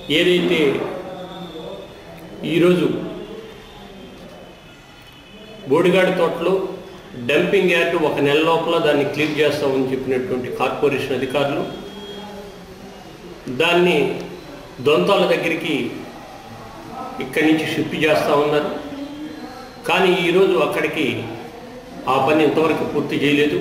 ఏదైతే ఈరోజు బోడిగాడి తోటలో డంపింగ్ యార్డ్ ఒక నెల లోపల దాన్ని క్లీన్ చేస్తామని చెప్పినటువంటి కార్పొరేషన్ అధికారులు దాన్ని దొంతాల దగ్గరికి ఇక్కడి నుంచి షిఫ్ట్ చేస్తూ ఉన్నారు కానీ ఈరోజు అక్కడికి ఆ పని ఇంతవరకు పూర్తి చేయలేదు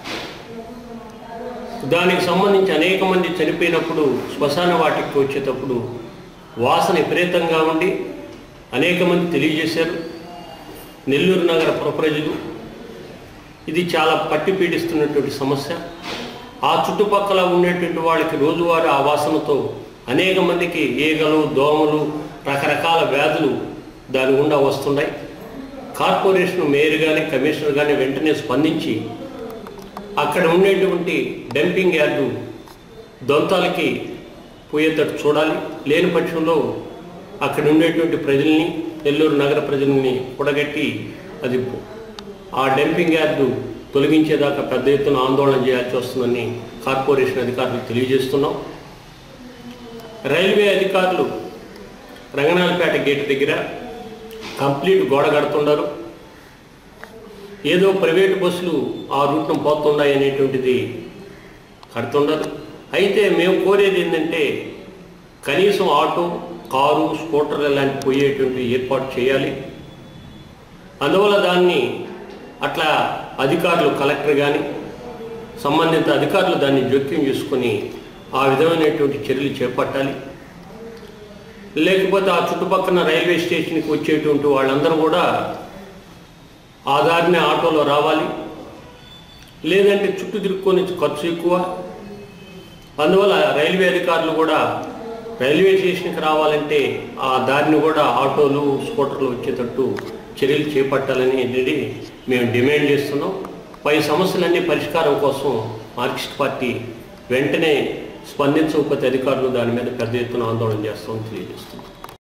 దానికి సంబంధించి అనేక మంది చనిపోయినప్పుడు శ్మశాన వాటికి వచ్చేటప్పుడు వాసన విపరీతంగా ఉండి అనేక మంది తెలియజేశారు నెల్లూరు నగర పుర ప్రజలు ఇది చాలా పట్టి పీడిస్తున్నటువంటి సమస్య ఆ చుట్టుపక్కల ఉండేటువంటి వాళ్ళకి రోజువారీ ఆ వాసనతో అనేక మందికి ఈగలు దోమలు రకరకాల వ్యాధులు దాని గుండా వస్తున్నాయి కార్పొరేషన్ మేయర్ కానీ కమిషనర్ కానీ వెంటనే స్పందించి అక్కడ ఉండేటువంటి డంపింగ్ యార్డు దొంతాలకి పోయేటట్టు చూడాలి లేని పక్షంలో అక్కడ ఉండేటువంటి ప్రజల్ని నెల్లూరు నగర ప్రజల్ని కూడగట్టి అది ఆ డంపింగ్ యార్డు తొలగించేదాకా పెద్ద ఎత్తున ఆందోళన చేయాల్సి వస్తుందని కార్పొరేషన్ అధికారులు తెలియజేస్తున్నాం రైల్వే అధికారులు రంగనాథపేట గేట్ దగ్గర కంప్లీట్ గోడ కడుతున్నారు ఏదో ప్రైవేట్ బస్సులు ఆ రూట్ను పోతున్నాయి అనేటువంటిది కడుతున్నారు అయితే మేము కోరేది ఏంటంటే కనీసం ఆటో కారు స్కూటర్ ఇలాంటి పోయేటువంటి ఏర్పాటు చేయాలి అందువల్ల దాన్ని అట్లా అధికారులు కలెక్టర్ కానీ సంబంధిత అధికారులు దాన్ని జోక్యం చేసుకొని ఆ విధమైనటువంటి చర్యలు చేపట్టాలి లేకపోతే ఆ చుట్టుపక్కల రైల్వే స్టేషన్కి వచ్చేటువంటి వాళ్ళందరూ కూడా ఆ దారిని ఆటోలో రావాలి లేదంటే చుట్టూ తిరుక్కొని ఖర్చు ఎక్కువ అందువల్ల రైల్వే అధికారులు కూడా రైల్వే స్టేషన్కి రావాలంటే ఆ దారిని కూడా ఆటోలు స్కూటర్లు వచ్చేటట్టు చర్యలు చేపట్టాలని అనేది మేము డిమాండ్ చేస్తున్నాం పై సమస్యలన్నీ పరిష్కారం కోసం మార్క్సిస్ట్ పార్టీ వెంటనే స్పందించకపోతే అధికారులు దాని మీద పెద్ద ఎత్తున ఆందోళన చేస్తామని తెలియజేస్తున్నాం